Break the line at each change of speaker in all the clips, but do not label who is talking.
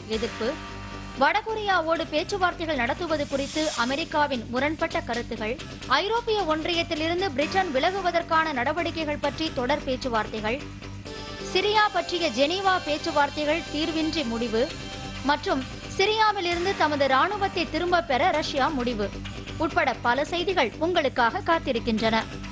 எதிர்ப்பு வடகொரியாவோடு பேச்சுவார்த்தைகள் நடத்துவது குறித்து அமெரிக்காவின் முரண்பட்ட கருத்துகள் ஐரோப்பிய ஒன்றியத்திலிருந்து பிரிட்டன் விலகுவதற்கான நடவடிக்கைகள் பற்றி தொடர் பேச்சுவார்த்தைகள் சிரியா பற்றிய ஜெனீவா பேச்சுவார்த்தைகள் தீர்வின்றி முடிவு மற்றும் சிரியாவிலிருந்து தமது ராணுவத்தை திரும்பப் பெற ரஷ்யா முடிவு உட்பட பல செய்திகள் உங்களுக்காக காத்திருக்கின்றன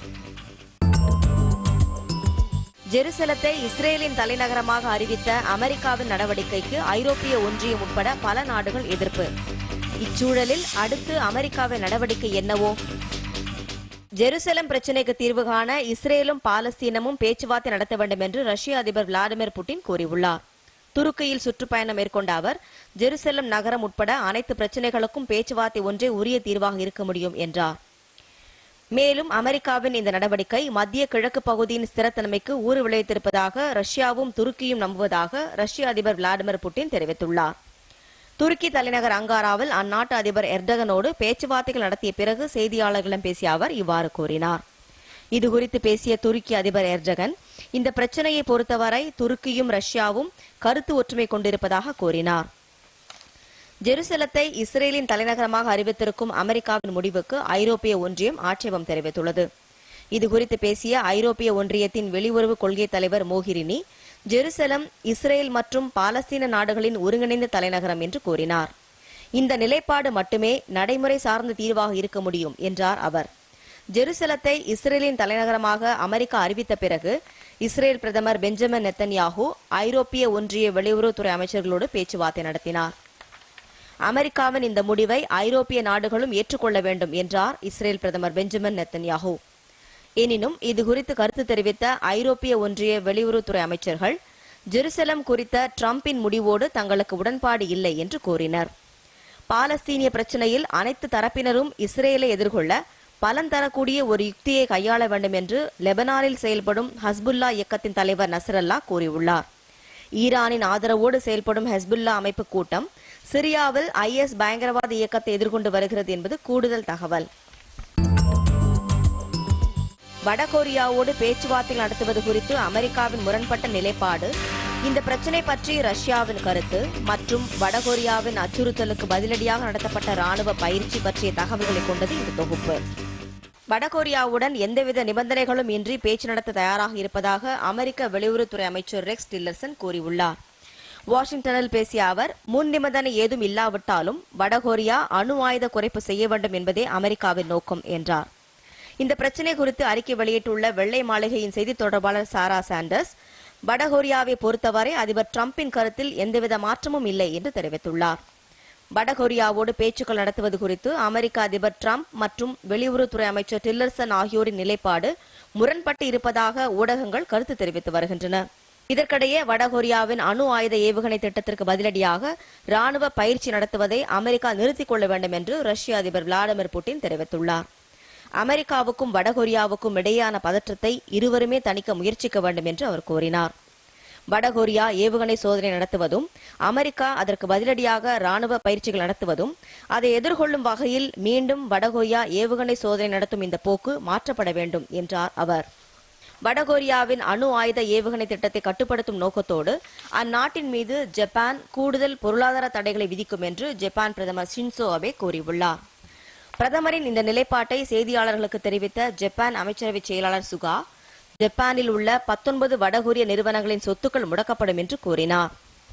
ஜெருசலத்தை இஸ்ரேலின் தலைநகரமாக அறிவித்த அமெரிக்காவின் நடவடிக்கைக்கு ஐரோப்பிய ஒன்றியம் உட்பட பல நாடுகள் எதிர்ப்பு இச்சூழலில் அடுத்து அமெரிக்காவின் நடவடிக்கை என்னவோ ஜெருசலம் பிரச்சினைக்கு தீர்வு காண இஸ்ரேலும் பாலஸ்தீனமும் பேச்சுவார்த்தை நடத்த வேண்டும் என்று ரஷ்ய அதிபர் விளாடிமிர் புட்டின் கூறியுள்ளார் துருக்கியில் சுற்றுப்பயணம் மேற்கொண்ட அவர் ஜெருசலம் நகரம் உட்பட அனைத்து பிரச்சினைகளுக்கும் பேச்சுவார்த்தை ஒன்றே உரிய தீர்வாக இருக்க முடியும் என்றார் மேலும் அமெரிக்காவின் இந்த நடவடிக்கை மத்திய கிழக்கு பகுதியின் ஸ்திரத்தன்மைக்கு ஊறு விளைவித்திருப்பதாக ரஷ்யாவும் துருக்கியும் நம்புவதாக ரஷ்ய அதிபர் விளாடிமிர் புட்டின் தெரிவித்துள்ளார் துருக்கி தலைநகர் அங்காராவில் அந்நாட்டு அதிபர் எர்டகனோடு பேச்சுவார்த்தைகள் நடத்திய பிறகு செய்தியாளர்களிடம் பேசிய அவர் இவ்வாறு கூறினார் இதுகுறித்து பேசிய துருக்கி அதிபர் எர்டகன் இந்த பிரச்சனையை பொறுத்தவரை துருக்கியும் ரஷ்யாவும் கருத்து ஒற்றுமை கொண்டிருப்பதாக கூறினார் ஜெருசலத்தை இஸ்ரேலின் தலைநகரமாக அறிவித்திருக்கும் அமெரிக்காவின் முடிவுக்கு ஐரோப்பிய ஒன்றியம் ஆட்சேபம் தெரிவித்துள்ளது இதுகுறித்து பேசிய ஐரோப்பிய ஒன்றியத்தின் வெளியுறவு கொள்கை தலைவர் மோகிரினி ஜெருசலம் இஸ்ரேல் மற்றும் பாலஸ்தீன நாடுகளின் ஒருங்கிணைந்த தலைநகரம் என்று கூறினார் இந்த நிலைப்பாடு மட்டுமே நடைமுறை சார்ந்த தீர்வாக இருக்க முடியும் என்றார் அவர் ஜெருசலத்தை இஸ்ரேலின் தலைநகரமாக அமெரிக்கா அறிவித்த பிறகு இஸ்ரேல் பிரதமர் பெஞ்சமின் நெத்தன்யாகு ஐரோப்பிய ஒன்றிய வெளியுறவுத்துறை அமைச்சர்களோடு பேச்சுவார்த்தை நடத்தினார் அமெரிக்காவின் இந்த முடிவை ஐரோப்பிய நாடுகளும் ஏற்றுக்கொள்ள வேண்டும் என்றார் இஸ்ரேல் பிரதமர் பெஞ்சமின் நெத்தன்யாகு எனினும் இது குறித்து கருத்து தெரிவித்த ஐரோப்பிய ஒன்றிய வெளியுறவுத்துறை அமைச்சர்கள் ஜெருசலம் குறித்த டிரம்பின் முடிவோடு தங்களுக்கு உடன்பாடு இல்லை என்று கூறினர் பாலஸ்தீனிய பிரச்சனையில் அனைத்து தரப்பினரும் இஸ்ரேலை எதிர்கொள்ள பலன் தரக்கூடிய ஒரு யுக்தியை கையாள வேண்டும் என்று லெபனானில் செயல்படும் ஹஸ்புல்லா இயக்கத்தின் தலைவர் நசரல்லா கூறியுள்ளார் ஈரானின் ஆதரவோடு செயல்படும் ஹெஸ்புல்லா அமைப்பு கூட்டம் சிரியாவில் ஐஎஸ் பயங்கரவாத இயக்கத்தை எதிர்கொண்டு வருகிறது என்பது கூடுதல் தகவல் வடகொரியாவோடு பேச்சுவார்த்தை நடத்துவது குறித்து அமெரிக்காவின் முரண்பட்ட நிலைப்பாடு இந்த பிரச்சினை பற்றி ரஷ்யாவின் கருத்து மற்றும் வடகொரியாவின் அச்சுறுத்தலுக்கு பதிலடியாக நடத்தப்பட்ட ராணுவ பயிற்சி பற்றிய தகவல்களை கொண்டது இந்த தொகுப்பு வடகொரியாவுடன் எந்தவித நிபந்தனைகளும் இன்றி பேச்சு நடத்த தயாராக இருப்பதாக அமெரிக்க வெளியுறவுத்துறை அமைச்சர் ரெக்ஸ் டில்லர்சன் கூறியுள்ளார் வாஷிங்டனில் பேசிய அவர் முன் நிபந்தனை ஏதும் இல்லாவிட்டாலும் வடகொரியா அணு ஆயுத குறைப்பு செய்ய வேண்டும் என்பதே அமெரிக்காவின் நோக்கம் என்றார் இந்த பிரச்சினை குறித்து அறிக்கை வெளியிட்டுள்ள வெள்ளை மாளிகையின் செய்தி தொடர்பாளர் சாரா சாண்டர்ஸ் வடகொரியாவை பொறுத்தவரை அதிபர் டிரம்பின் கருத்தில் எந்தவித மாற்றமும் இல்லை என்று தெரிவித்துள்ளார் வடகொரியாவோடு பேச்சுக்கள் நடத்துவது குறித்து அமெரிக்க அதிபர் டிரம்ப் மற்றும் வெளியுறவுத்துறை அமைச்சர் டில்லர்சன் ஆகியோரின் நிலைப்பாடு முரண்பட்டு இருப்பதாக ஊடகங்கள் கருத்து தெரிவித்து வருகின்றன இதற்கிடையே வடகொரியாவின் அணு ஆயுத ஏவுகணை திட்டத்திற்கு பதிலடியாக ராணுவ பயிற்சி நடத்துவதை அமெரிக்கா நிறுத்திக் கொள்ள வேண்டும் என்று ரஷ்ய அதிபர் விளாடிமிர் புட்டின் தெரிவித்துள்ளார் அமெரிக்காவுக்கும் வடகொரியாவுக்கும் இடையேயான பதற்றத்தை இருவருமே தணிக்க முயற்சிக்க வேண்டும் என்று அவர் கூறினார் வடகொரியா ஏவுகணை சோதனை நடத்துவதும் அமெரிக்கா அதற்கு பதிலடியாக ராணுவ பயிற்சிகள் நடத்துவதும் அதை எதிர்கொள்ளும் வகையில் மீண்டும் வடகொரியா ஏவுகணை சோதனை நடத்தும் இந்த போக்கு மாற்றப்பட வேண்டும் என்றார் அவர் வடகொரியாவின் அணு ஆயுத ஏவுகணை திட்டத்தை கட்டுப்படுத்தும் நோக்கத்தோடு அந்நாட்டின் மீது ஜப்பான் கூடுதல் பொருளாதார தடைகளை விதிக்கும் என்று ஜப்பான் பிரதமர் ஷின்சோ அபே கூறியுள்ளார் பிரதமரின் இந்த நிலைப்பாட்டை செய்தியாளர்களுக்கு தெரிவித்த ஜப்பான் அமைச்சரவை செயலாளர் சுகா ஜப்பானில் உள்ள பத்தொன்பது வடகொரிய நிறுவனங்களின் சொத்துக்கள் முடக்கப்படும் என்று கூறினார்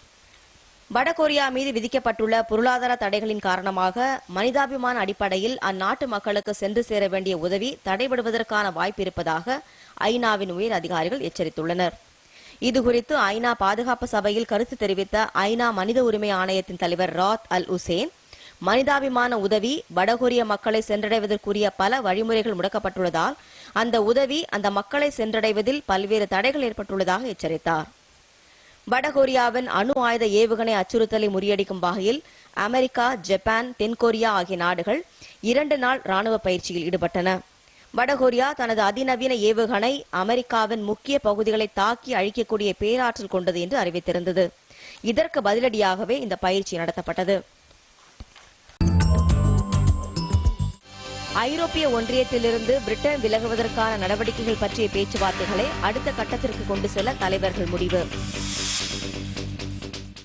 வடகொரியா மீது விதிக்கப்பட்டுள்ள பொருளாதார தடைகளின் காரணமாக மனிதாபிமான அடிப்படையில் அந்நாட்டு மக்களுக்கு சென்று சேர வேண்டிய உதவி தடைபடுவதற்கான வாய்ப்பு இருப்பதாக ஐநாவின் உயர் அதிகாரிகள் எச்சரித்துள்ளனர் இதுகுறித்து ஐநா பாதுகாப்பு சபையில் கருத்து தெரிவித்த ஐநா மனித உரிமை ஆணையத்தின் தலைவர் ராத் அல் உசேன் மனிதாபிமான உதவி வடகொரிய மக்களை சென்றடைவதற்குரிய பல வழிமுறைகள் முடக்கப்பட்டுள்ளதால் அந்த உதவி அந்த மக்களை சென்றடைவதில் பல்வேறு தடைகள் ஏற்பட்டுள்ளதாக எச்சரித்தார் வடகொரியாவின் அணு ஆயுத ஏவுகணை அச்சுறுத்தலை முறியடிக்கும் வகையில் அமெரிக்கா ஜப்பான் தென்கொரியா ஆகிய நாடுகள் இரண்டு நாள் ராணுவ பயிற்சியில் ஈடுபட்டன வடகொரியா தனது அதிநவீன ஏவுகணை அமெரிக்காவின் முக்கிய பகுதிகளை தாக்கி அழிக்கக்கூடிய பேராற்றல் கொண்டது என்று அறிவித்திருந்தது இதற்கு பதிலடியாகவே இந்த பயிற்சி நடத்தப்பட்டது ஐரோப்பிய ஒன்றியத்திலிருந்து பிரிட்டன் விலகுவதற்கான நடவடிக்கைகள் பற்றிய பேச்சுவார்த்தைகளை அடுத்த கட்டத்திற்கு கொண்டு செல்ல தலைவர்கள் முடிவு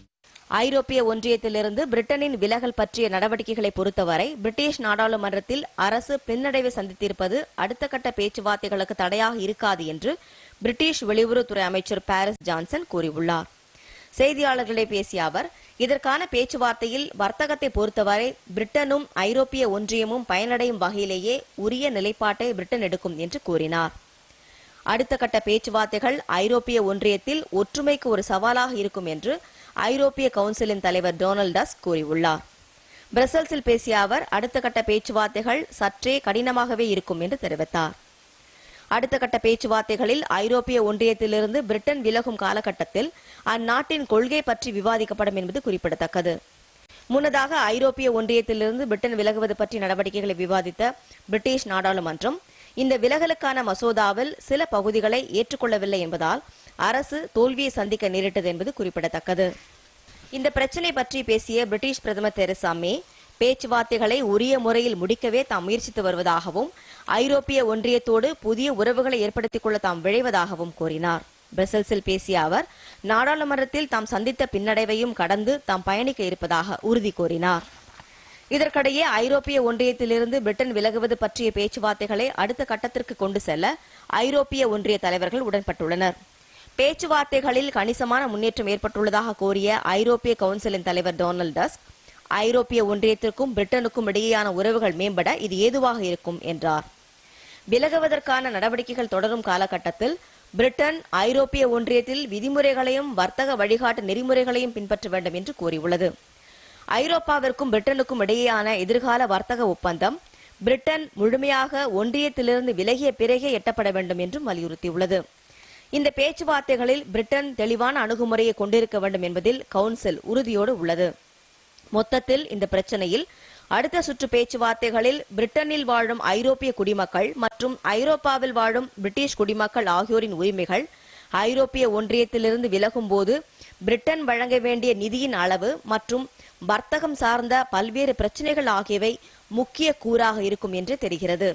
ஐரோப்பிய ஒன்றியத்திலிருந்து பிரிட்டனின் விலகல் பற்றிய நடவடிக்கைகளை பொறுத்தவரை பிரிட்டிஷ் நாடாளுமன்றத்தில் அரசு பின்னடைவை சந்தித்திருப்பது அடுத்த கட்ட பேச்சுவார்த்தைகளுக்கு தடையாக இருக்காது என்று பிரிட்டிஷ் வெளியுறவுத்துறை அமைச்சர் பாரிஸ் ஜான்சன் கூறியுள்ளார் செய்தியாளர்களை பேசிய அவர் இதற்கான பேச்சுவார்த்தையில் வர்த்தகத்தை பொறுத்தவரை பிரிட்டனும் ஐரோப்பிய ஒன்றியமும் பயனடையும் வகையிலேயே உரிய நிலைப்பாட்டை பிரிட்டன் எடுக்கும் என்று கூறினார் அடுத்த கட்ட பேச்சுவார்த்தைகள் ஐரோப்பிய ஒன்றியத்தில் ஒற்றுமைக்கு ஒரு சவாலாக இருக்கும் என்று ஐரோப்பிய கவுன்சிலின் தலைவர் டொனால்ட் டஸ்க் கூறியுள்ளார் பிரசல்ஸில் பேசிய அவர் அடுத்த கட்ட பேச்சுவார்த்தைகள் சற்றே கடினமாகவே இருக்கும் என்று தெரிவித்தார் அடுத்த கட்ட பேச்சுவார்த்தைகளில் ஐரோப்பிய ஒன்றியத்திலிருந்து பிரிட்டன் விலகும் காலகட்டத்தில் அந்நாட்டின் கொள்கை பற்றி விவாதிக்கப்படும் என்பது குறிப்பிடத்தக்கது முன்னதாக ஐரோப்பிய ஒன்றியத்திலிருந்து பிரிட்டன் விலகுவது பற்றி நடவடிக்கைகளை விவாதித்த பிரிட்டிஷ் நாடாளுமன்றம் இந்த விலகலுக்கான மசோதாவில் சில பகுதிகளை ஏற்றுக்கொள்ளவில்லை என்பதால் அரசு தோல்வியை சந்திக்க நேரிட்டது என்பது குறிப்பிடத்தக்கது இந்த பிரச்சினை பற்றி பேசிய பிரிட்டிஷ் பிரதமர் தெரசா மே பேச்சுவார்த்தைகளை உரிய முறையில் முடிக்கவே தாம் முயற்சித்து வருவதாகவும் ஐரோப்பிய ஒன்றியத்தோடு புதிய உறவுகளை ஏற்படுத்திக் கொள்ள தாம் விழைவதாகவும் கூறினார் பிரசல்ஸில் பேசிய அவர் நாடாளுமன்றத்தில் தாம் சந்தித்த பின்னடைவையும் கடந்து தாம் பயணிக்க இருப்பதாக உறுதி கூறினார் இதற்கிடையே ஐரோப்பிய ஒன்றியத்திலிருந்து பிரிட்டன் விலகுவது பற்றிய பேச்சுவார்த்தைகளை அடுத்த கட்டத்திற்கு கொண்டு செல்ல ஐரோப்பிய ஒன்றிய தலைவர்கள் உடன்பட்டுள்ளனர் பேச்சுவார்த்தைகளில் கணிசமான முன்னேற்றம் ஏற்பட்டுள்ளதாக கூறிய ஐரோப்பிய கவுன்சிலின் தலைவர் டொனால்ட் டஸ்க் ஐரோப்பிய ஒன்றியத்திற்கும் பிரிட்டனுக்கும் இடையேயான உறவுகள் மேம்பட இது ஏதுவாக இருக்கும் என்றார் விலகுவதற்கான நடவடிக்கைகள் தொடரும் காலகட்டத்தில் பிரிட்டன் ஐரோப்பிய ஒன்றியத்தில் விதிமுறைகளையும் வர்த்தக வழிகாட்டு நெறிமுறைகளையும் பின்பற்ற வேண்டும் என்று கூறியுள்ளது ஐரோப்பாவிற்கும் பிரிட்டனுக்கும் இடையேயான எதிர்கால வர்த்தக ஒப்பந்தம் பிரிட்டன் முழுமையாக ஒன்றியத்திலிருந்து விலகிய பிறகே எட்டப்பட வேண்டும் என்றும் வலியுறுத்தியுள்ளது இந்த பேச்சுவார்த்தைகளில் பிரிட்டன் தெளிவான அணுகுமுறையை கொண்டிருக்க வேண்டும் என்பதில் கவுன்சில் உறுதியோடு உள்ளது மொத்தத்தில் இந்த பிரச்சனையில் அடுத்த சுற்று பேச்சுவார்த்தைகளில் பிரிட்டனில் வாழும் ஐரோப்பிய குடிமக்கள் மற்றும் ஐரோப்பாவில் வாழும் பிரிட்டிஷ் குடிமக்கள் ஆகியோரின் உரிமைகள் ஐரோப்பிய ஒன்றியத்திலிருந்து விலகும் போது பிரிட்டன் வழங்க வேண்டிய நிதியின் அளவு மற்றும் வர்த்தகம் சார்ந்த பல்வேறு பிரச்சனைகள் ஆகியவை முக்கிய கூறாக இருக்கும் என்று தெரிகிறது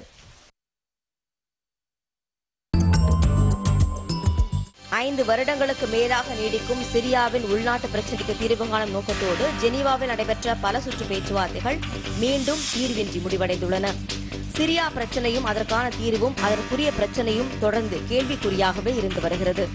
ஐந்து வருடங்களுக்கு மேலாக நீடிக்கும் சிரியாவின் உள்நாட்டு பிரச்சினைக்கு தீர்வு காணும் நோக்கத்தோடு ஜெனீவாவில் நடைபெற்ற பல சுற்று பேச்சுவார்த்தைகள் மீண்டும் தீர்வின்றி முடிவடைந்துள்ளன சிரியா பிரச்சனையும் அதற்கான தீர்வும் அதற்குரிய பிரச்சனையும் தொடர்ந்து கேள்விக்குறியாகவே இருந்து வருகிறது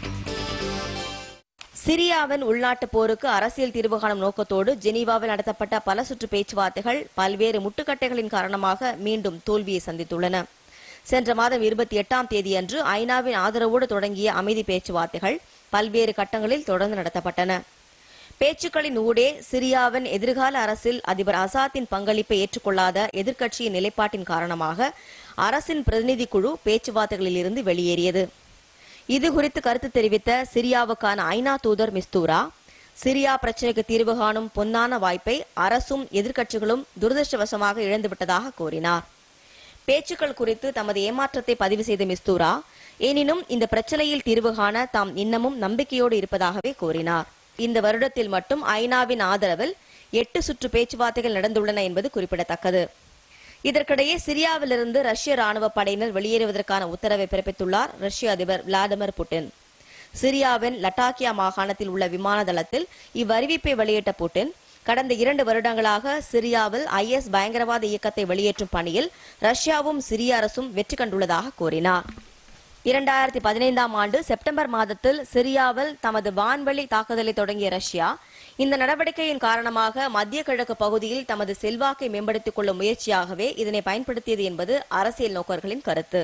சிரியாவின் உள்நாட்டு போருக்கு அரசியல் தீர்வு காணும் நோக்கத்தோடு ஜெனீவாவில் நடத்தப்பட்ட பல சுற்று பேச்சுவார்த்தைகள் பல்வேறு முட்டுக்கட்டைகளின் காரணமாக மீண்டும் தோல்வியை சந்தித்துள்ளன சென்ற மாதம் இருபத்தி எட்டாம் தேதியன்று ஐநாவின் ஆதரவோடு தொடங்கிய அமைதி பேச்சுவார்த்தைகள் பல்வேறு கட்டங்களில் தொடர்ந்து நடத்தப்பட்டன பேச்சுக்களின் ஊடே சிரியாவின் எதிர்கால அரசில் அதிபர் அசாத்தின் பங்களிப்பை ஏற்றுக்கொள்ளாத எதிர்க்கட்சியின் நிலைப்பாட்டின் காரணமாக அரசின் பிரதிநிதி குழு பேச்சுவார்த்தைகளில் இருந்து வெளியேறியது இது குறித்து கருத்து தெரிவித்த சிரியாவுக்கான ஐநா தூதர் மிஸ்தூரா சிரியா பிரச்சினைக்கு தீர்வு காணும் பொன்னான வாய்ப்பை அரசும் எதிர்க்கட்சிகளும் துரதிருஷ்டவசமாக இழந்துவிட்டதாக கூறினார் பேச்சுக்கள் குறித்து தமது ஏமாற்றத்தை பதிவு செய்த மிஸ்தூரா எனினும் இந்த பிரச்சனையில் தீர்வு காண தாம் இன்னமும் நம்பிக்கையோடு இருப்பதாகவே கூறினார் இந்த வருடத்தில் மட்டும் ஐநாவின் ஆதரவில் எட்டு சுற்று பேச்சுவார்த்தைகள் நடந்துள்ளன என்பது குறிப்பிடத்தக்கது இதற்கிடையே சிரியாவிலிருந்து ரஷ்ய ராணுவ படையினர் வெளியேறுவதற்கான உத்தரவை பிறப்பித்துள்ளார் ரஷ்ய அதிபர் விளாடிமிர் புட்டின் சிரியாவின் லட்டாக்கியா மாகாணத்தில் உள்ள விமான தளத்தில் இவ்வறிவிப்பை வெளியிட்ட புட்டின் கடந்த இரண்டு வருடங்களாக சிரியாவில் ஐஎஸ் பயங்கரவாத இயக்கத்தை வெளியேற்றும் பணியில் ரஷ்யாவும் சிரிய அரசும் வெற்றி கண்டுள்ளதாக கூறினார் இரண்டாயிரத்தி பதினைந்தாம் ஆண்டு செப்டம்பர் மாதத்தில் சிரியாவில் தமது வான்வெளி தாக்குதலை தொடங்கிய ரஷ்யா இந்த நடவடிக்கையின் காரணமாக மத்திய கிழக்கு பகுதியில் தமது செல்வாக்கை மேம்படுத்திக் கொள்ளும் முயற்சியாகவே இதனை பயன்படுத்தியது என்பது அரசியல் நோக்கர்களின் கருத்து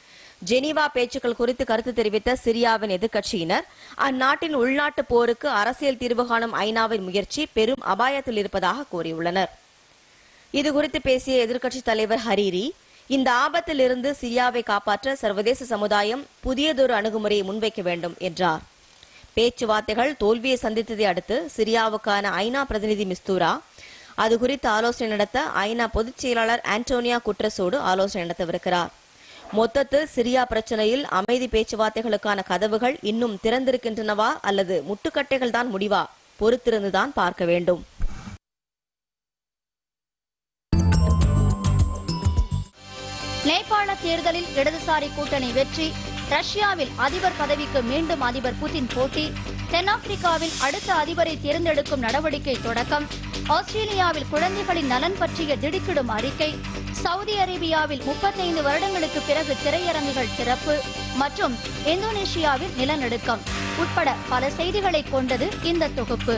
ஜெனீவா பேச்சுக்கள் குறித்து கருத்து தெரிவித்த சிரியாவின் எதிர்க்கட்சியினர் அந்நாட்டின் உள்நாட்டு போருக்கு அரசியல் தீர்வு காணும் ஐநாவின் முயற்சி பெரும் அபாயத்தில் இருப்பதாக கூறியுள்ளனர் இதுகுறித்து பேசிய எதிர்க்கட்சித் தலைவர் ஹரீரி இந்த ஆபத்திலிருந்து சிரியாவை காப்பாற்ற சர்வதேச சமுதாயம் புதியதொரு அணுகுமுறையை முன்வைக்க வேண்டும் என்றார் பேச்சுவார்த்தைகள் தோல்வியை சந்தித்ததை அடுத்து சிரியாவுக்கான ஐநா பிரதிநிதி மிஸ்தூரா அது குறித்து ஆலோசனை நடத்த ஐநா பொதுச் செயலாளர் ஆண்டோனியா குட்ரஸோடு ஆலோசனை நடத்தவிருக்கிறார் மொத்தத்தில் சிரியா பிரச்சனையில் அமைதி பேச்சுவார்த்தைகளுக்கான கதவுகள் இன்னும் திறந்திருக்கின்றனவா அல்லது முட்டுக்கட்டைகள் தான் முடிவா பொறுத்திருந்துதான் பார்க்க வேண்டும்
நேபாள தேர்தலில் இடதுசாரி கூட்டணி வெற்றி ரஷ்யாவில் அதிபர் பதவிக்கு மீண்டும் அதிபர் புதின் போட்டி தென்னாப்பிரிக்காவில் அடுத்த அதிபரை தேர்ந்தெடுக்கும் நடவடிக்கை தொடக்கம் ஆஸ்திரேலியாவில் குழந்தைகளின் நலன் பற்றிய திடுக்கிடும் அறிக்கை சவுதி அரேபியாவில் முப்பத்தைந்து வருடங்களுக்கு பிறகு திரையரங்குகள் திறப்பு மற்றும் இந்தோனேஷியாவில் நிலநடுக்கம் உட்பட பல செய்திகளை கொண்டது இந்த தொகுப்பு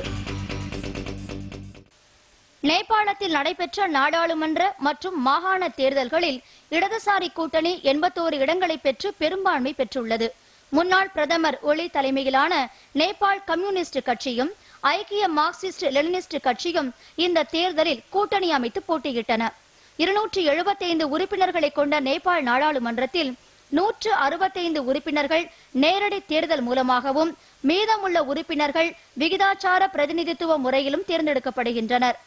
நேபாளத்தில் நடைபெற்ற நாடாளுமன்ற மற்றும் மாகாண தேர்தல்களில் இடதுசாரி கூட்டணி எண்பத்தோரு இடங்களை பெற்று பெரும்பான்மை பெற்றுள்ளது முன்னாள் பிரதமர் ஒளி தலைமையிலான நேபாள் கம்யூனிஸ்ட் கட்சியும் ஐக்கிய மார்க்சிஸ்ட் லெனினிஸ்ட் கட்சியும் இந்த தேர்தலில் கூட்டணி அமைத்து போட்டியிட்டன இருநூற்றி எழுபத்தைந்து உறுப்பினர்களை கொண்ட நேபாள் நாடாளுமன்றத்தில் நூற்று அறுபத்தைந்து உறுப்பினர்கள் நேரடி தேர்தல் மூலமாகவும் மீதமுள்ள உறுப்பினர்கள் விகிதாச்சார பிரதிநிதித்துவ முறையிலும் தேர்ந்தெடுக்கப்படுகின்றனர்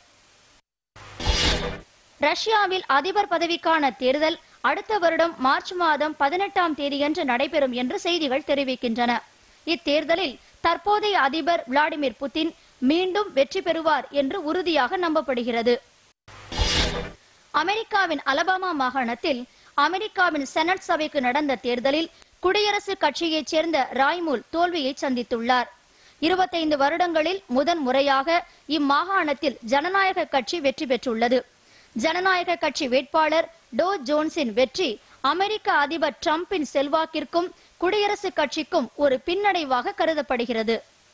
ரஷ்யாவில் அதிபர் பதவிக்கான தேர்தல் அடுத்த வருடம் மார்ச் மாதம் பதினெட்டாம் தேதியன்று நடைபெறும் என்று செய்திகள் தெரிவிக்கின்றன இத்தேர்தலில் தற்போதைய அதிபர் விளாடிமிர் புதின் மீண்டும் வெற்றி பெறுவார் என்று உறுதியாக நம்பப்படுகிறது அமெரிக்காவின் அலபாமா மாகாணத்தில் அமெரிக்காவின் செனட் சபைக்கு நடந்த தேர்தலில் குடியரசுக் கட்சியைச் சேர்ந்த ராய்மூல் தோல்வியை சந்தித்துள்ளார் இருபத்தைந்து வருடங்களில் முதன் முறையாக இம்மாகாணத்தில் ஜனநாயக கட்சி வெற்றி பெற்றுள்ளது ஜனநாயக கட்சி வேட்பாளர் டோ ஜோன்ஸின் வெற்றி அமெரிக்க அதிபர் டிரம்பின் செல்வாக்கிற்கும் குடியரசுக் கட்சிக்கும் ஒரு பின்னடைவாக கருதப்படுகிறது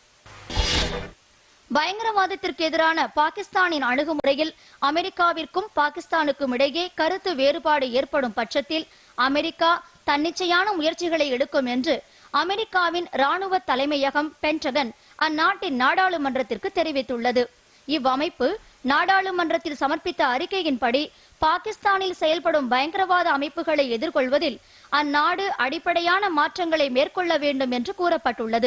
பயங்கரவாதத்திற்கு எதிரான பாகிஸ்தானின் அணுகுமுறையில் அமெரிக்காவிற்கும் பாகிஸ்தானுக்கும் இடையே கருத்து வேறுபாடு ஏற்படும் பட்சத்தில் அமெரிக்கா தன்னிச்சையான முயற்சிகளை எடுக்கும் என்று அமெரிக்காவின் ராணுவ தலைமையகம் பென்டகன் அந்நாட்டின் நாடாளுமன்றத்திற்கு தெரிவித்துள்ளது இவ்வமைப்பு நாடாளுமன்றத்தில் சமர்ப்பித்த அறிக்கையின்படி பாகிஸ்தானில் செயல்படும் பயங்கரவாத அமைப்புகளை எதிர்கொள்வதில் அந்நாடு அடிப்படையான மாற்றங்களை மேற்கொள்ள வேண்டும் என்று கூறப்பட்டுள்ளது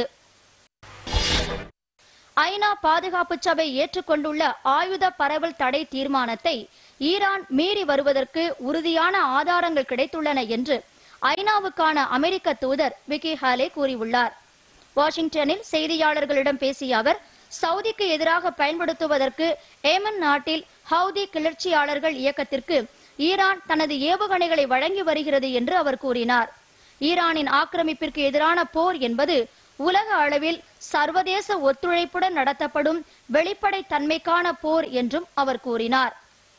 ஐநா பாதுகாப்பு சபை ஏற்றுக்கொண்டுள்ள ஆயுத பரவல் தடை தீர்மானத்தை ஈரான் மீறி வருவதற்கு உறுதியான ஆதாரங்கள் கிடைத்துள்ளன என்று ஐநாவுக்கான அமெரிக்க தூதர் விக்கி ஹாலே கூறியுள்ளார் வாஷிங்டனில் செய்தியாளர்களிடம் பேசிய அவர் சவுதிக்கு எதிராக பயன்படுத்துவதற்கு ஏமன் நாட்டில் ஹவுதி கிளர்ச்சியாளர்கள் இயக்கத்திற்கு ஈரான் தனது ஏவுகணைகளை வழங்கி வருகிறது என்று அவர் கூறினார் ஈரானின் ஆக்கிரமிப்பிற்கு எதிரான போர் என்பது உலக அளவில் சர்வதேச ஒத்துழைப்புடன் நடத்தப்படும் வெளிப்படை தன்மைக்கான போர் என்றும் அவர் கூறினார்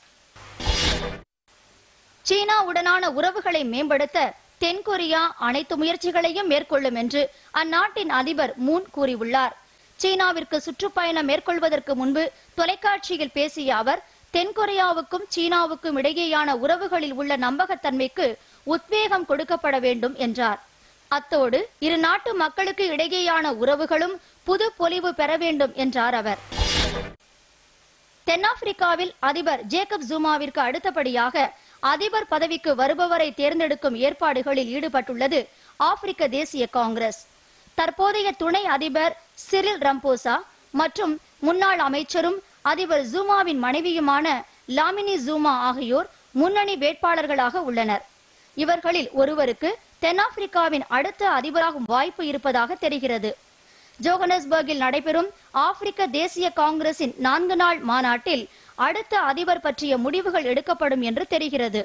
சீனாவுடனான உறவுகளை மேம்படுத்த தென்கொரியா அனைத்து முயற்சிகளையும் மேற்கொள்ளும் என்று அந்நாட்டின் அதிபர் மூன் கூறியுள்ளார் சீனாவிற்கு சுற்றுப்பயணம் மேற்கொள்வதற்கு முன்பு தொலைக்காட்சியில் பேசிய அவர் தென்கொரியாவுக்கும் சீனாவுக்கும் இடையேயான உறவுகளில் உள்ள நம்பகத்தன்மைக்கு உத்வேகம் கொடுக்கப்பட வேண்டும் என்றார் அத்தோடு இரு நாட்டு மக்களுக்கு இடையேயான உறவுகளும் புது பொலிவு பெற வேண்டும் என்றார் அவர் தென்னாப்பிரிக்காவில் அதிபர் ஜேக்கப் ஜூமாவிற்கு அடுத்தபடியாக அதிபர் பதவிக்கு வருபவரை தேர்ந்தெடுக்கும் ஏற்பாடுகளில் ஈடுபட்டுள்ளது ஆப்பிரிக்க தேசிய காங்கிரஸ் தற்போதைய துணை அதிபர் சிரில் ரம்போசா மற்றும் முன்னாள் அமைச்சரும் அதிபர் ஜூமாவின் மனைவியுமான லாமினி ஜூமா ஆகியோர் முன்னணி வேட்பாளர்களாக உள்ளனர் இவர்களில் ஒருவருக்கு தென்னாப்பிரிக்காவின் அடுத்த அதிபராகும் வாய்ப்பு இருப்பதாக தெரிகிறது ஜோகனஸ்பர்கில் நடைபெறும் ஆப்பிரிக்க தேசிய காங்கிரசின் நான்கு நாள் மாநாட்டில் அடுத்த அதிபர் பற்றிய முடிவுகள் எடுக்கப்படும் என்று தெரிகிறது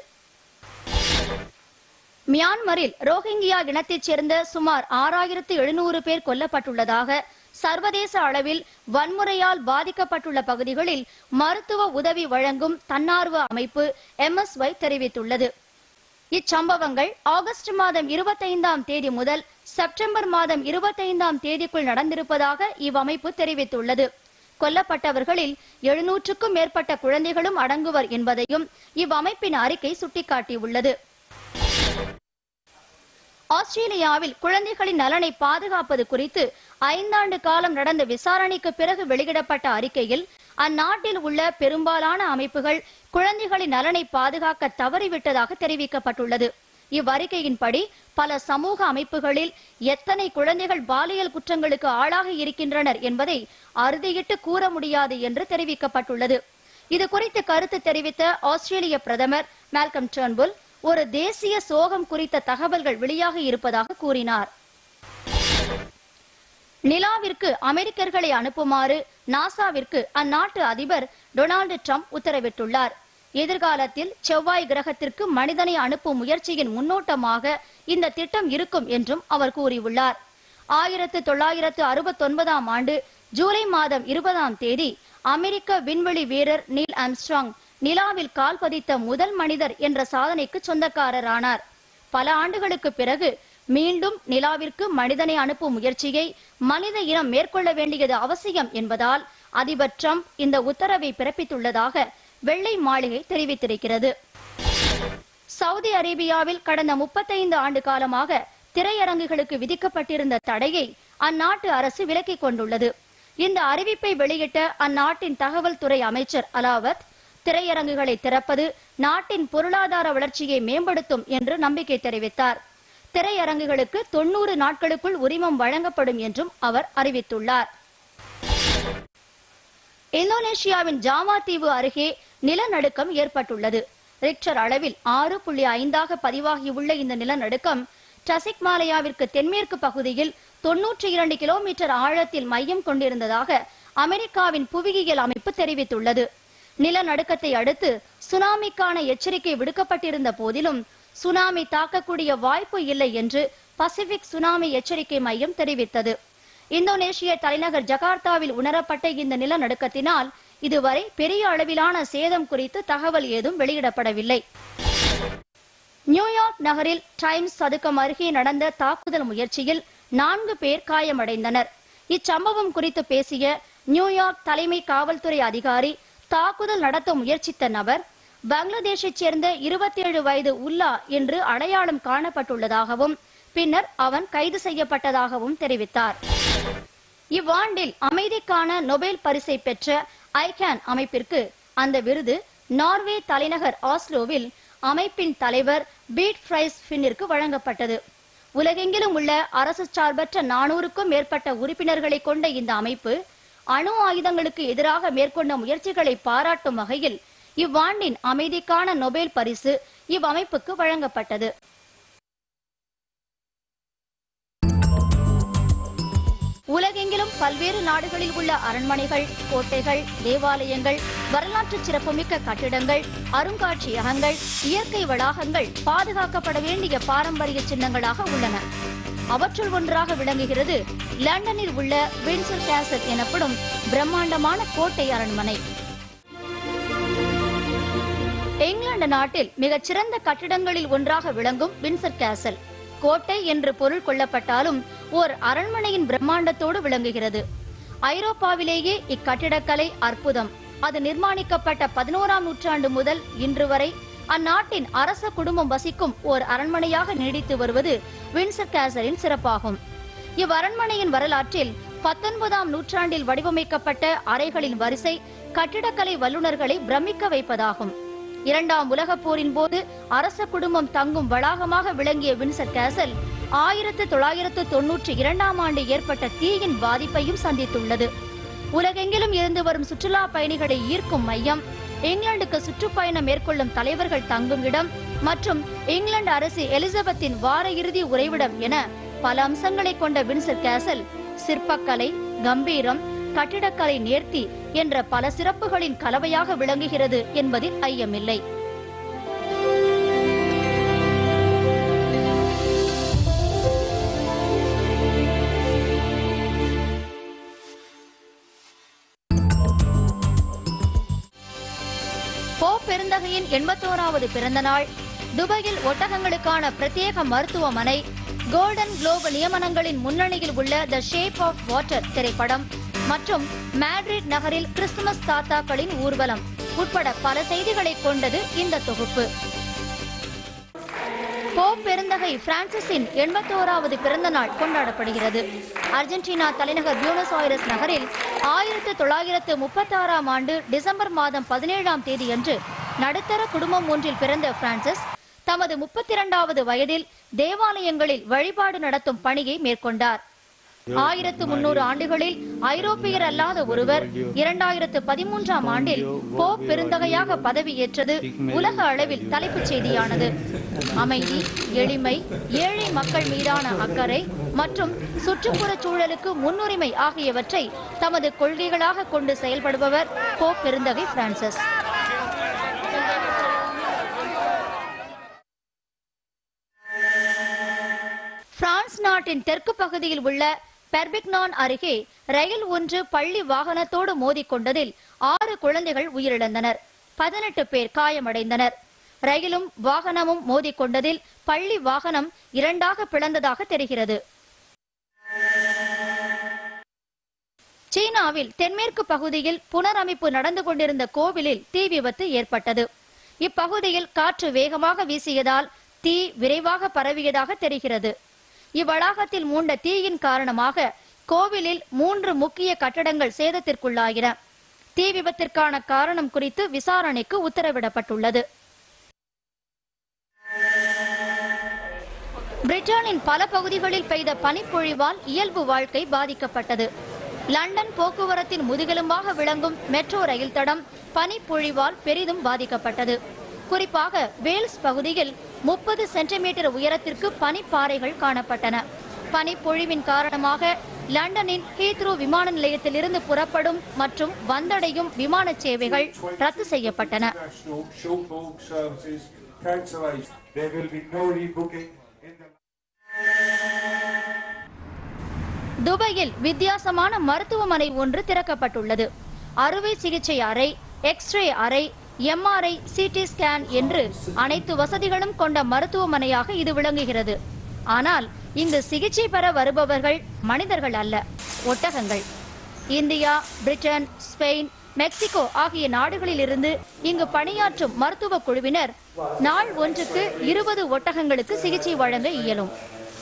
மியான்மரில் ரோஹிங்கியா இனத்தைச் சேர்ந்த சுமார் ஆறாயிரத்து எழுநூறு பேர் கொல்லப்பட்டுள்ளதாக சர்வதேச அளவில் வன்முறையால் பாதிக்கப்பட்டுள்ள பகுதிகளில் மருத்துவ உதவி வழங்கும் தன்னார்வ அமைப்பு எம்எஸ்ஒய் தெரிவித்துள்ளது இச்சம்பவங்கள் ஆகஸ்ட் மாதம் இருபத்தைந்தாம் தேதி முதல் செப்டம்பர் மாதம் இருபத்தைந்தாம் தேதிக்குள் நடந்திருப்பதாக இவ்வமைப்பு தெரிவித்துள்ளது கொல்லப்பட்டவர்களில் எழுநூற்றுக்கும் மேற்பட்ட குழந்தைகளும் அடங்குவர் என்பதையும் இவ்வமைப்பின் அறிக்கை சுட்டிக்காட்டியுள்ளது ஆஸ்திரேலியாவில் குழந்தைகளின் நலனை பாதுகாப்பது குறித்து ஐந்தாண்டு காலம் நடந்த விசாரணைக்கு பிறகு வெளியிடப்பட்ட அறிக்கையில் அந்நாட்டில் உள்ள பெரும்பாலான அமைப்புகள் குழந்தைகளின் நலனை பாதுகாக்க தவறிவிட்டதாக தெரிவிக்கப்பட்டுள்ளது இவ்வறிக்கையின்படி பல சமூக அமைப்புகளில் எத்தனை குழந்தைகள் பாலியல் குற்றங்களுக்கு ஆளாகி இருக்கின்றனர் என்பதை அறுதியிட்டு கூற முடியாது என்று தெரிவிக்கப்பட்டுள்ளது இது குறித்து கருத்து தெரிவித்த ஆஸ்திரேலிய பிரதமர் மால்கம் டர்ன்புல் ஒரு தேசிய சோகம் குறித்த தகவல்கள் வெளியாக இருப்பதாக கூறினார் நிலாவிற்கு அமெரிக்கர்களை அனுப்புமாறு நாசாவிற்கு அந்நாட்டு அதிபர் டொனால்டு ட்ரம்ப் உத்தரவிட்டுள்ளார் எதிர்காலத்தில் செவ்வாய் கிரகத்திற்கு மனிதனை அனுப்பும் முயற்சியின் முன்னோட்டமாக இந்த திட்டம் இருக்கும் என்றும் அவர் கூறியுள்ளார் ஆயிரத்து தொள்ளாயிரத்து அறுபத்தொன்பதாம் ஆண்டு ஜூலை மாதம் இருபதாம் தேதி அமெரிக்க விண்வெளி வீரர் நீல் ஆம்ஸ்ட்ராங் நிலாவில் கால் பதித்த முதல் மனிதர் என்ற சாதனைக்கு சொந்தக்காரரானார் பல ஆண்டுகளுக்கு பிறகு மீண்டும் நிலாவிற்கு மனிதனை அனுப்பும் முயற்சியை மனித இனம் மேற்கொள்ள வேண்டியது அவசியம் என்பதால் அதிபர் ட்ரம்ப் இந்த உத்தரவை பிறப்பித்துள்ளதாக வெள்ளை மாளிகை தெரிவித்திருக்கிறது சவுதி அரேபியாவில் கடந்த முப்பத்தைந்து ஆண்டு காலமாக திரையரங்குகளுக்கு விதிக்கப்பட்டிருந்த தடையை அந்நாட்டு அரசு விலக்கிக் கொண்டுள்ளது இந்த அறிவிப்பை வெளியிட்ட அந்நாட்டின் தகவல் துறை அமைச்சர் அலாவத் திரையரங்குகளை திறப்பது நாட்டின் பொருளாதார வளர்ச்சியை மேம்படுத்தும் என்று நம்பிக்கை தெரிவித்தார் திரையரங்குகளுக்கு தொண்ணூறு நாட்களுக்குள் உரிமம் வழங்கப்படும் என்றும் அவர் அறிவித்துள்ளார் இந்தோனேஷியாவின் ஜாவா தீவு அருகே நிலநடுக்கம் ஏற்பட்டுள்ளது ரிக்டர் அளவில் ஆறு புள்ளி ஐந்தாக பதிவாகியுள்ள இந்த நிலநடுக்கம் டசிக் மாலையாவிற்கு தென்மேற்கு பகுதியில் தொன்னூற்றி இரண்டு கிலோமீட்டர் ஆழத்தில் மையம் கொண்டிருந்ததாக அமெரிக்காவின் புவியியல் அமைப்பு தெரிவித்துள்ளது நிலநடுக்கத்தை அடுத்து சுனாமிக்கான எச்சரிக்கை விடுக்கப்பட்டிருந்த போதிலும் சுனாமி தாக்கக்கூடிய வாய்ப்பு இல்லை என்று பசிபிக் சுனாமி எச்சரிக்கை மையம் தெரிவித்தது இந்தோனேஷிய தலைநகர் ஜகார்த்தாவில் உணரப்பட்ட இந்த நிலநடுக்கத்தினால் இதுவரை பெரிய அளவிலான சேதம் குறித்து தகவல் ஏதும் வெளியிடப்படவில்லை நியூயார்க் நகரில் டைம்ஸ் சதுக்கம் அருகே நடந்த தாக்குதல் முயற்சியில் நான்கு பேர் காயமடைந்தனர் இச்சம்பவம் குறித்து பேசிய நியூயார்க் தலைமை காவல்துறை அதிகாரி தாக்குதல் நடத்த முயற்சித்த நபர் பங்களாதேஷைச் சேர்ந்த இருபத்தி ஏழு வயது உல்லா என்று அடையாளம் காணப்பட்டுள்ளதாகவும் பின்னர் அவன் கைது செய்யப்பட்டதாகவும் தெரிவித்தார் இவ்வாண்டில் அமைதிக்கான நொபேல் பரிசை பெற்ற ஐகேன் அமைப்பிற்கு அந்த விருது நார்வே தலைநகர் ஆஸ்லோவில் அமைப்பின் தலைவர் பீட் ஃப்ரைஸ் ஃபின்னிற்கு வழங்கப்பட்டது உலகெங்கிலும் உள்ள அரசு சார்பற்ற நானூறுக்கும் மேற்பட்ட உறுப்பினர்களை கொண்ட இந்த அமைப்பு அணு ஆயுதங்களுக்கு எதிராக மேற்கொண்ட முயற்சிகளை பாராட்டும் வகையில் இவ்வாண்டின் அமைதிக்கான நொபேல் பரிசு இவ்வமைப்புக்கு வழங்கப்பட்டது உலகெங்கிலும் பல்வேறு நாடுகளில் உள்ள அரண்மனைகள் கோட்டைகள் தேவாலயங்கள் வரலாற்று சிறப்புமிக்க கட்டிடங்கள் அருங்காட்சியகங்கள் இயற்கை வளாகங்கள் பாதுகாக்கப்பட வேண்டிய பாரம்பரிய சின்னங்களாக உள்ளன அவற்றுள் ஒன்றாக விளங்குகிறது லண்டனில் உள்ள வின்சர் கேசல் எனப்படும் பிரம்மாண்டமான கோட்டை அரண்மனை இங்கிலாந்து நாட்டில் மிகச் சிறந்த கட்டிடங்களில் ஒன்றாக விளங்கும் வின்சர் கேசல் கோட்டை என்று பொருள் கொள்ளப்பட்டாலும் ஓர் அரண்மனையின் பிரம்மாண்டத்தோடு விளங்குகிறது ஐரோப்பாவிலேயே இக்கட்டிடக்கலை அற்புதம் அது நிர்மாணிக்கப்பட்ட பதினோராம் நூற்றாண்டு முதல் இன்று வரை அந்நாட்டின் அரச குடும்பம் வசிக்கும் ஓர் அரண்மனையாக நீடித்து வருவது வின்சர் கேசலின் சிறப்பாகும் இவ்வரண்மனையின் வரலாற்றில் பத்தொன்பதாம் நூற்றாண்டில் வடிவமைக்கப்பட்ட அறைகளின் வரிசை கட்டிடக்கலை வல்லுநர்களை பிரமிக்க வைப்பதாகும் இரண்டாம் உலகப் போரின் போது அரச குடும்பம் தங்கும் வளாகமாக விளங்கிய வின்சர் கேசல் ஆயிரத்து தொள்ளாயிரத்து தொன்னூற்றி இரண்டாம் ஆண்டு ஏற்பட்ட தீயின் பாதிப்பையும் சந்தித்துள்ளது உலகெங்கிலும் இருந்து வரும் சுற்றுலா பயணிகளை ஈர்க்கும் மையம் இங்கிலாந்துக்கு சுற்றுப்பயணம் மேற்கொள்ளும் தலைவர்கள் தங்கும் இடம் மற்றும் இங்கிலாந்து அரசு எலிசபெத்தின் வார இறுதி உறைவிடம் என பல அம்சங்களை கொண்ட வின்சர் கேசல் சிற்பக்கலை கம்பீரம் கட்டிடக்கலை நேர்த்தி என்ற பல சிறப்புகளின் கலவையாக விளங்குகிறது என்பதில் ஐயமில்லை போப் பெருந்தகையின் எண்பத்தோராவது பிறந்த நாள் துபாயில் ஒட்டகங்களுக்கான பிரத்யேக மருத்துவமனை கோல்டன் குளோப் நியமனங்களின் முன்னணியில் உள்ள த ஷேப் ஆஃப் வாட்டர் திரைப்படம் மற்றும் மேட்ரிட் நகரில் கிறிஸ்துமஸ் தாத்தாக்களின் ஊர்வலம் உட்பட பல செய்திகளை கொண்டது இந்த தொகுப்பு போப் பெருந்தகை பிரான்சிஸின் எண்பத்தோராவது பிறந்த நாள் கொண்டாடப்படுகிறது அர்ஜென்டினா தலைநகர் பியூனஸ் ஆயிரஸ் நகரில் ஆயிரத்து தொள்ளாயிரத்து முப்பத்தாறாம் ஆண்டு டிசம்பர் மாதம் பதினேழாம் தேதியன்று நடுத்தர குடும்பம் ஒன்றில் பிறந்த பிரான்சிஸ் தமது முப்பத்தி இரண்டாவது வயதில் தேவாலயங்களில் வழிபாடு நடத்தும் பணியை மேற்கொண்டார் ஆயிரத்து முன்னூறு ஆண்டுகளில் ஐரோப்பியர் அல்லாத ஒருவர் இரண்டாயிரத்து பதிமூன்றாம் ஆண்டில் போப் பெருந்தகையாக பதவியேற்றது உலக அளவில் தலைப்புச் செய்தியானது அமைதி எளிமை ஏழை மக்கள் மீதான அக்கறை மற்றும் சுற்றுப்புறச் சூழலுக்கு முன்னுரிமை ஆகியவற்றை தமது கொள்கைகளாக கொண்டு செயல்படுபவர் போப் பெருந்தகை பிரான்சிஸ் பிரான்ஸ் நாட்டின் தெற்கு பகுதியில் உள்ள பெர்பிக்னான் அருகே ரயில் ஒன்று பள்ளி வாகனத்தோடு மோதிக்கொண்டதில் ஆறு குழந்தைகள் உயிரிழந்தனர் பதினெட்டு பேர் காயமடைந்தனர் ரயிலும் வாகனமும் மோதிக்கொண்டதில் பள்ளி வாகனம் இரண்டாக பிளந்ததாக தெரிகிறது சீனாவில் தென்மேற்கு பகுதியில் புனரமைப்பு நடந்து கொண்டிருந்த கோவிலில் தீ விபத்து ஏற்பட்டது இப்பகுதியில் காற்று வேகமாக வீசியதால் தீ விரைவாக பரவியதாக தெரிகிறது இவ்வளாகத்தில் மூண்ட தீயின் காரணமாக கோவிலில் மூன்று முக்கிய கட்டடங்கள் சேதத்திற்குள்ளாயின தீ விபத்திற்கான காரணம் குறித்து விசாரணைக்கு உத்தரவிடப்பட்டுள்ளது பிரிட்டனின் பல பகுதிகளில் பெய்த பனிப்பொழிவால் இயல்பு வாழ்க்கை பாதிக்கப்பட்டது லண்டன் போக்குவரத்தின் முதுகெலும்பாக விளங்கும் மெட்ரோ ரயில் தடம் பனிப்பொழிவால் பெரிதும் பாதிக்கப்பட்டது குறிப்பாக வேல்ஸ் பகுதியில் முப்பது சென்டிமீட்டர் உயரத்திற்கு பனிப்பாறைகள் காணப்பட்டன பனிப்பொழிவின் காரணமாக லண்டனின் ஹீத்ரூ விமான நிலையத்திலிருந்து புறப்படும் மற்றும் வந்தடையும் விமான சேவைகள் ரத்து செய்யப்பட்டன
International short-haul services cancellation. There will be no rebooking in the
துபாயில் வித்தியாசமான மருத்துவமனை ஒன்று திறக்கப்பட்டுள்ளது அறுவை சிகிச்சை அறை எக்ஸ்ரே அறை எம்ஆர்ஐ சிடி ஸ்கேன் என்று அனைத்து வசதிகளும் கொண்ட மருத்துவமனையாக இது விளங்குகிறது ஆனால் இங்கு சிகிச்சை பெற வருபவர்கள் மனிதர்கள் அல்ல ஒட்டகங்கள் இந்தியா பிரிட்டன் ஸ்பெயின் மெக்சிகோ ஆகிய நாடுகளிலிருந்து இங்கு பணியாற்றும் மருத்துவ குழுவினர் நாள் ஒன்றுக்கு இருபது ஒட்டகங்களுக்கு சிகிச்சை வழங்க இயலும்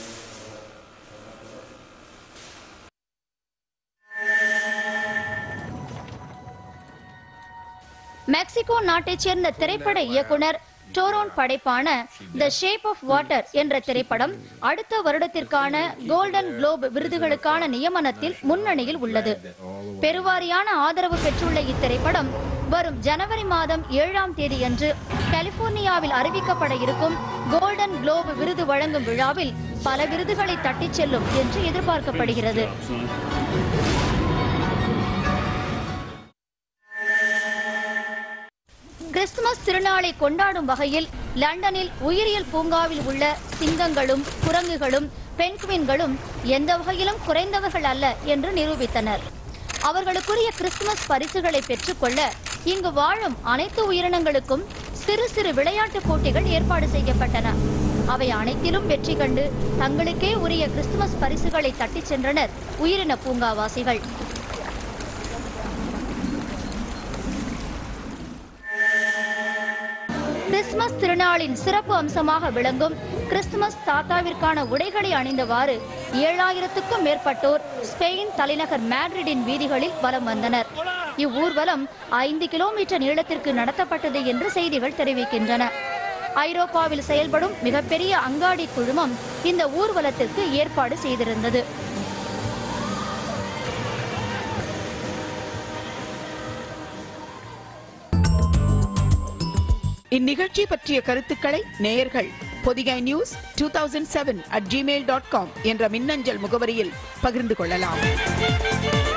மெக்சிகோ நாட்டைச் சேர்ந்த திரைப்பட இயக்குனர் டோரோன் படைப்பான த ஷேப் ஆஃப் வாட்டர் என்ற திரைப்படம் அடுத்த வருடத்திற்கான கோல்டன் குளோப் விருதுகளுக்கான நியமனத்தில் முன்னணியில் உள்ளது பெருவாரியான ஆதரவு பெற்றுள்ள இத்திரைப்படம் வரும் ஜனவரி மாதம் ஏழாம் தேதியன்று கலிபோர்னியாவில் அறிவிக்கப்பட இருக்கும் கோல்டன் குளோப் விருது வழங்கும் விழாவில் பல விருதுகளை தட்டிச் செல்லும் என்று எதிர்பார்க்கப்படுகிறது கிறிஸ்துமஸ் திருநாளை கொண்டாடும் வகையில் லண்டனில் உயிரியல் பூங்காவில் உள்ள சிங்கங்களும் குரங்குகளும் பென்குவின்களும் எந்த வகையிலும் குறைந்தவர்கள் அல்ல என்று நிரூபித்தனர் அவர்களுக்குரிய கிறிஸ்துமஸ் பரிசுகளை பெற்றுக்கொள்ள இங்கு வாழும் அனைத்து உயிரினங்களுக்கும் சிறு சிறு விளையாட்டுப் போட்டிகள் ஏற்பாடு செய்யப்பட்டன அவை அனைத்திலும் வெற்றி கண்டு தங்களுக்கே உரிய கிறிஸ்துமஸ் பரிசுகளை தட்டிச் சென்றனர் உயிரின பூங்காவாசிகள் கிறிஸ்துமஸ் திருநாளின் சிறப்பு அம்சமாக விளங்கும் கிறிஸ்துமஸ் தாத்தாவிற்கான உடைகளை அணிந்தவாறு ஏழாயிரத்துக்கும் மேற்பட்டோர் ஸ்பெயின் தலைநகர் மேட்ரிடின் வீதிகளில் வலம் வந்தனர் இவ்வூர்வலம் ஐந்து கிலோமீட்டர் நீளத்திற்கு நடத்தப்பட்டது என்று செய்திகள் தெரிவிக்கின்றன ஐரோப்பாவில் செயல்படும் மிகப்பெரிய அங்காடி குழுமம் இந்த ஊர்வலத்திற்கு ஏற்பாடு செய்திருந்தது
இந்நிகழ்ச்சி பற்றிய கருத்துக்களை நேயர்கள் Pothigai news two thousand seven at Gmail dot com என்ற மின்னஞ்சல் முகவரியில் பகிர்ந்து கொள்ளலாம்